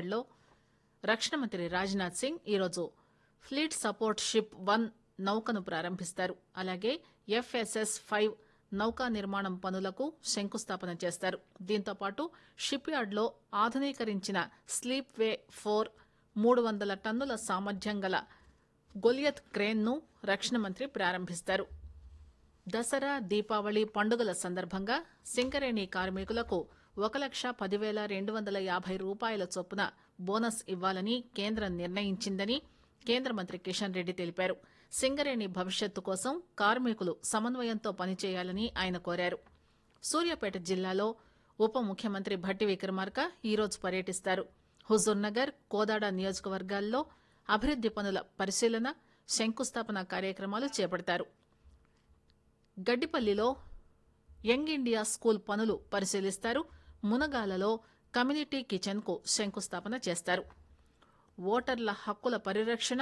విజయవాడలో రక్షణ మంత్రి రాజ్నాథ్ సింగ్ ఈరోజు ఫ్లీట్ సపోర్ట్ షిప్ వన్ నౌకను ప్రారంభిస్తారు అలాగే ఎఫ్ఎస్ఎస్ ఫైవ్ నౌకా నిర్మాణం పనులకు శంకుస్థాపన చేస్తారు దీంతో పాటు షిప్ యార్డ్లో ఆధునీకరించిన స్లీప్ వే ఫోర్ మూడు వందల టన్నుల సామర్థ్యం గల గొలియత్ క్రేన్ను రక్షణ మంత్రి ప్రారంభిస్తారు దసరా దీపావళి పండుగల సందర్భంగా సింగరేణి కార్మికులకు ఒక లక్ష పదివేల రెండు వందల యాభై రూపాయల చొప్పున బోనస్ ఇవ్వాలని కేంద్రం నిర్ణయించిందని కేంద్ర మంత్రి కిషన్ రెడ్డి తెలిపారు సింగరేణి భవిష్యత్తు కోసం కార్మికులు సమన్వయంతో పనిచేయాలని ఆయన కోరారు సూర్యాపేట జిల్లాలో ఉప ముఖ్యమంత్రి భట్టి విక్రమార్క ఈరోజు పర్యటిస్తారు హుజూర్నగర్ కోదాడ నియోజకవర్గాల్లో అభివృద్ది పనుల పరిశీలన శంకుస్థాపన కార్యక్రమాలు చేపడతారు గడ్డిపల్లిలో యంగ్ ఇండియా స్కూల్ పనులు పరిశీలిస్తారు మునగాలలో కమ్యూనిటీ కిచెన్ కు శంకుస్థాపన చేస్తారు ఓటర్ల హక్కుల పరిరక్షణ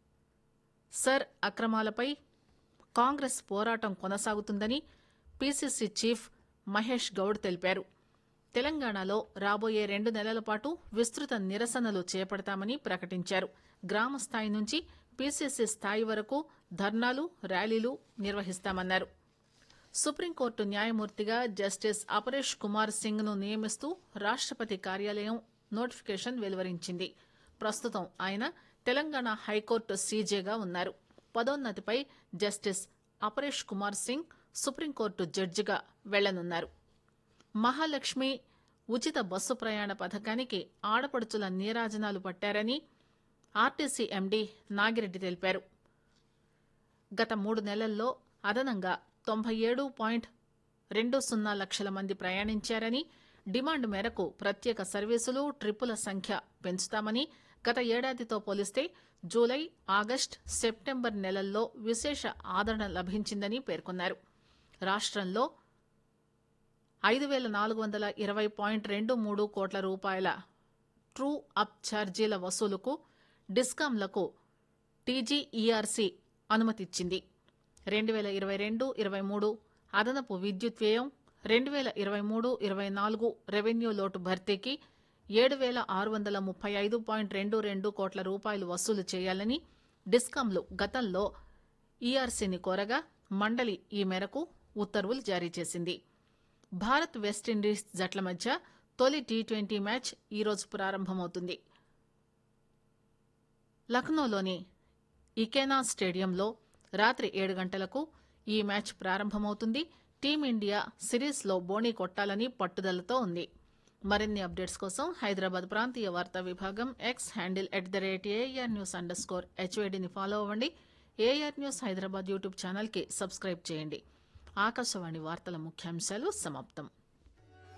సర్ అక్రమాలపై కాంగ్రెస్ పోరాటం కొనసాగుతుందని పీసీసీ చీఫ్ మహేష్ గౌడ్ తెలిపారు తెలంగాణలో రాబోయే రెండు నెలల పాటు విస్తృత నిరసనలు చేపడతామని ప్రకటించారు గ్రామ స్థాయి నుంచి పీసీసీ స్థాయి వరకు ధర్నాలు ర్యాలీలు నిర్వహిస్తామన్నారు సుప్రీంకోర్టు న్యాయమూర్తిగా జస్టిస్ అపరేష్ కుమార్ సింగ్ ను నియమిస్తూ రాష్టపతి కార్యాలయం నోటిఫికేషన్ వెలువరించింది ప్రస్తుతం ఆయన తెలంగాణ హైకోర్టు సీజేగా ఉన్నారు పదోన్నతిపై జస్టిస్ అపరేష్ కుమార్ సింగ్ సుప్రీంకోర్టు జడ్జిగా వెళ్లనున్నారు మహాలక్ష్మి ఉచిత బస్సు ప్రయాణ పథకానికి ఆడపడుచుల నీరాజనాలు పట్టారని ఆర్టీసీ ఎండీ నాగిరెడ్డి తెలిపారు గత మూడు నెలల్లో అదనంగా తొంభై ఏడు పాయింట్ రెండు సున్నా లక్షల మంది ప్రయాణించారని డిమాండ్ మేరకు ప్రత్యేక సర్వీసులు ట్రిప్పుల సంఖ్య పెంచుతామని గత ఏడాదితో పోలిస్తే జూలై ఆగస్టు సెప్టెంబర్ నెలల్లో విశేష ఆదరణ లభించిందని పేర్కొన్నారు రాష్ట్రంలో ఐదు వేల నాలుగు వందల ఇరవై పాయింట్ రెండు మూడు కోట్ల రూపాయల ట్రూ అప్ ఛార్జీల వసూలుకు డిస్కాంలకు టీజీఈఆర్సీ అనుమతిచ్చింది రెండు వేల ఇరవై రెండు ఇరవై మూడు అదనపు విద్యుత్ వ్యయం రెండు వేల ఇరవై మూడు ఇరవై నాలుగు రెవెన్యూ లోటు భర్తీకి ఏడు వేల ఆరు వందల ముప్పై ఐదు పాయింట్ రెండు రెండు కోట్ల రూపాయలు వసూలు చేయాలని డిస్కాంలు గతంలో ఈఆర్సీని కోరగా మండలి ఈ మేరకు ఉత్తర్వులు జారీ చేసింది భారత్ వెస్టిండీస్ జట్ల మధ్య తొలి టీ ట్వంటీ మ్యాచ్ ఈరోజు ప్రారంభమవుతుంది లక్నోలోని ఇకెనా స్టేడియంలో రాత్రి ఏడు గంటలకు ఈ మ్యాచ్ ప్రారంభమవుతుంది టీమిండియా సిరీస్లో బోణీ కొట్టాలని పట్టుదలతో ఉంది మరిన్ని అప్డేట్స్ కోసం హైదరాబాద్ ప్రాంతీయ వార్తా విభాగం X handle at the rate AR news underscore హెచ్వేడిని ఫాలో అవ్వండి ఏఆర్ న్యూస్ హైదరాబాద్ యూట్యూబ్ ఛానల్కి సబ్స్క్రైబ్ చేయండి ఆకాశవాణి వార్తల ముఖ్యాంశాలు సమాప్తం